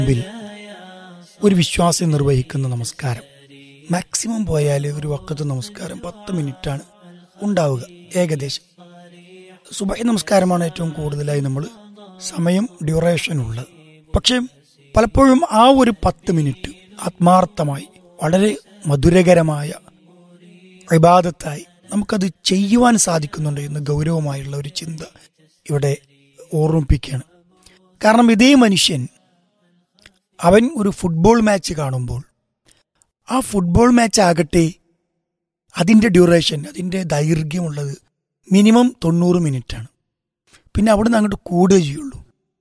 മുമ്പിൽ ഒരു വിശ്വാസി നിർവഹിക്കുന്ന നമസ്കാരം മാക്സിമം പോയാൽ ഒരു വക്കത്ത് നമസ്കാരം പത്ത് മിനിറ്റാണ് ഉണ്ടാവുക ഏകദേശം സുബൈ നമസ്കാരമാണ് ഏറ്റവും കൂടുതലായി നമ്മൾ സമയം ഡ്യൂറേഷൻ ഉള്ളത് പക്ഷേ പലപ്പോഴും ആ ഒരു പത്ത് മിനിറ്റ് ആത്മാർത്ഥമായി വളരെ മധുരകരമായ ഇബാദത്തായി നമുക്കത് ചെയ്യുവാൻ സാധിക്കുന്നുണ്ട് എന്ന് ഗൗരവമായുള്ള ഒരു ചിന്ത ഇവിടെ ഓർമ്മിപ്പിക്കുകയാണ് കാരണം ഇതേ മനുഷ്യൻ അവൻ ഒരു ഫുട്ബോൾ മാച്ച് കാണുമ്പോൾ ആ ഫുട്ബോൾ മാച്ച് ആകട്ടെ അതിൻ്റെ ഡ്യൂറേഷൻ അതിൻ്റെ ദൈർഘ്യമുള്ളത് മിനിമം തൊണ്ണൂറ് മിനിറ്റാണ് പിന്നെ അവിടുന്ന് അങ്ങോട്ട് കൂടുക ചെയ്യുള്ളൂ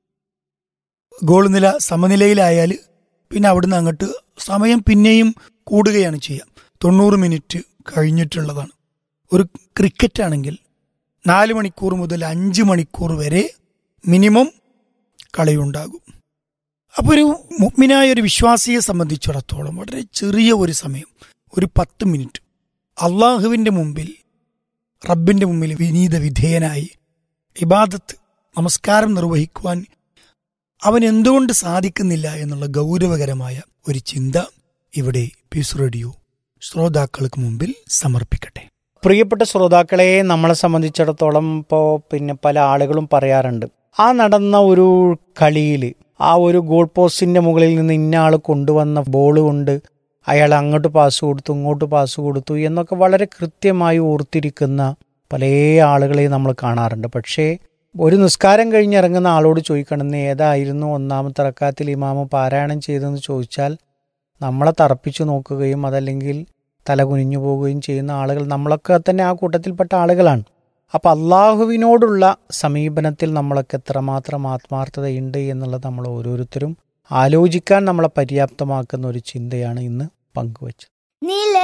ഗോൾ നില സമനിലയിലായാൽ പിന്നെ അവിടുന്ന് അങ്ങോട്ട് സമയം പിന്നെയും കൂടുകയാണ് ചെയ്യുക തൊണ്ണൂറ് മിനിറ്റ് കഴിഞ്ഞിട്ടുള്ളതാണ് ഒരു ക്രിക്കറ്റ് ആണെങ്കിൽ നാല് മണിക്കൂർ മുതൽ അഞ്ച് മണിക്കൂർ വരെ മിനിമം കളിയുണ്ടാകും അപ്പോൾ ഒരു മുഗ്മിനായ ഒരു വിശ്വാസിയെ സംബന്ധിച്ചിടത്തോളം വളരെ ചെറിയ ഒരു സമയം ഒരു പത്ത് മിനിറ്റ് അള്ളാഹുവിൻ്റെ മുമ്പിൽ റബ്ബിൻ്റെ മുമ്പിൽ വിനീത വിധേയനായി ഇബാദത്ത് നമസ്കാരം നിർവഹിക്കുവാൻ അവൻ എന്തുകൊണ്ട് സാധിക്കുന്നില്ല എന്നുള്ള ഗൗരവകരമായ ഒരു ചിന്ത ഇവിടെ പീസ് റേഡിയോ ശ്രോതാക്കൾക്ക് മുമ്പിൽ സമർപ്പിക്കട്ടെ പ്രിയപ്പെട്ട ശ്രോതാക്കളെ നമ്മളെ സംബന്ധിച്ചിടത്തോളം ഇപ്പോൾ പിന്നെ പല ആളുകളും പറയാറുണ്ട് ആ നടന്ന ഒരു കളിയിൽ ആ ഒരു ഗോൾ പോസ്റ്റിന്റെ മുകളിൽ നിന്ന് ഇന്ന ആൾ കൊണ്ടുവന്ന ബോൾ കൊണ്ട് അയാൾ അങ്ങോട്ട് പാസ് കൊടുത്തു ഇങ്ങോട്ട് പാസ് കൊടുത്തു എന്നൊക്കെ വളരെ കൃത്യമായി ഓർത്തിരിക്കുന്ന പല ആളുകളെയും നമ്മൾ കാണാറുണ്ട് പക്ഷേ ഒരു നിസ്കാരം കഴിഞ്ഞിറങ്ങുന്ന ആളോട് ചോദിക്കണമെന്ന് ഏതായിരുന്നു ഒന്നാമത്തെ റക്കാത്തിൽ ഇമാമ് പാരായണം ചെയ്തതെന്ന് ചോദിച്ചാൽ നമ്മളെ തറപ്പിച്ചു നോക്കുകയും അതല്ലെങ്കിൽ തല കുനിഞ്ഞു പോവുകയും ചെയ്യുന്ന ആളുകൾ നമ്മളൊക്കെ തന്നെ ആ കൂട്ടത്തിൽപ്പെട്ട ആളുകളാണ് അപ്പം അള്ളാഹുവിനോടുള്ള സമീപനത്തിൽ നമ്മളൊക്കെ എത്രമാത്രം ആത്മാർത്ഥതയുണ്ട് എന്നുള്ളത് നമ്മൾ ഓരോരുത്തരും ആലോചിക്കാൻ നമ്മളെ പര്യാപ്തമാക്കുന്ന ഒരു ചിന്തയാണ് ഇന്ന് പങ്കുവച്ചത് നില